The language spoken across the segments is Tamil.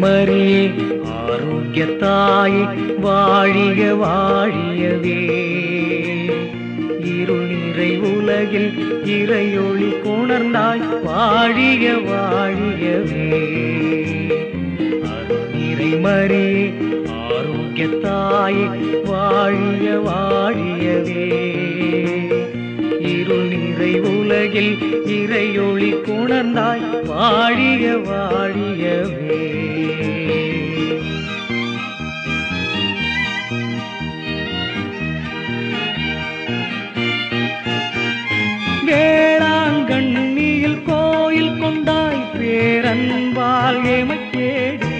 மரியே ஆரோக்கியத்தாயே வாழிய வாழியவே இருள் நிறை உலகில் இறையொளி கொணர்ந்தாய் வாழிய வாழியவே அருள் நிறை மரியே ஆரோக்கியத்தாயே வாழிய வாழியவே இருள் நிறை உலகில் இறையொளி கொணர்ந்தாய் வாழிய வாழியவே வேளாங்கண்ணியில் கோயில் கொண்டாய் பேரன்பால் எமைத் தேடி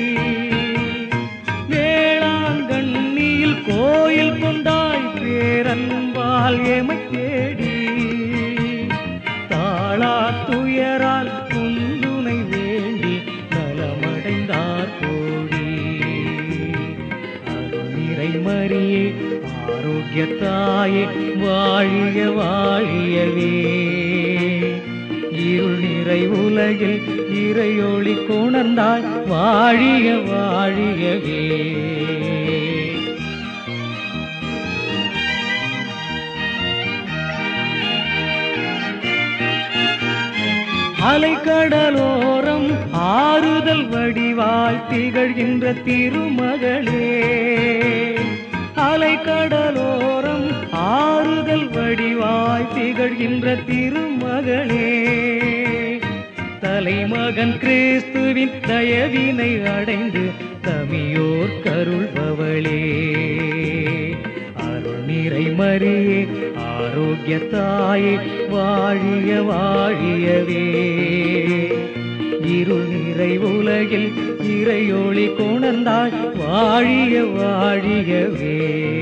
வேளாங்கண்ணியில் கோயில் கொண்டாய் பேரன்பால் எமைத் தேடி தாளா துயரால் குந்துனை வேண்டி நலமடைந்தார் கோடி அருள் நிறை மரியே ஆரோக்கியத்தாயே வாழிய வாழியவே இருள் நிறை உலகில் இறையொளி கொணர்ந்தாய் வாழிய வாழியவே அலைக்கடலோரம் ஆறுதல் வடிவாய் திகழ்கின்ற திருமகளே அலைக்கடலோரம் ஆறுதல் வடிவாய் திகழ்கின்ற திருமகளே தலைமகன் கிறிஸ்துவின் தயவினை அடைந்து தமியோர் கருள்பவளே அருள் நிறை மரியே ஆரோக்கியத்தாயே வாழிய வாழியவே இருள் நிறை உலகில் இறையொளி கொணர்ந்தாய் வாழிய வாழியவே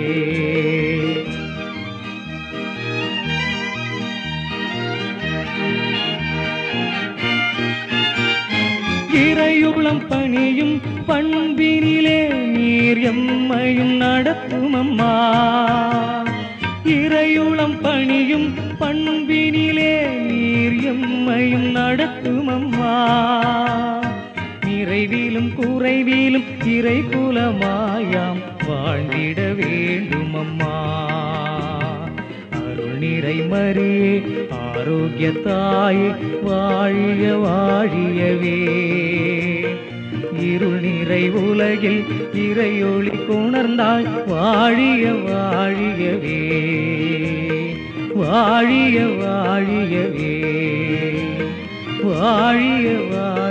இறையுளம் பணியும் பண்பினிலே நீர் எம்மையும் நடத்தும் அம்மா இறையுளம் பணியும் பண்பினிலே நீர் எம்மையும் நடத்தும் அம்மா நிறைவிலும் குறைவிலும் இறை குலமாயாம் வாழ்ந்திட வேண்டும் அம்மா அருள் நிறை மரியே ஆரோக்கியத்தாயே வாழிய வாழியவே இருள் நிறை உலகில் இறையொளி கொணர்ந்தாய் வாழிய வாழியவே வாழிய வாழியவே வாழிய வாழியவே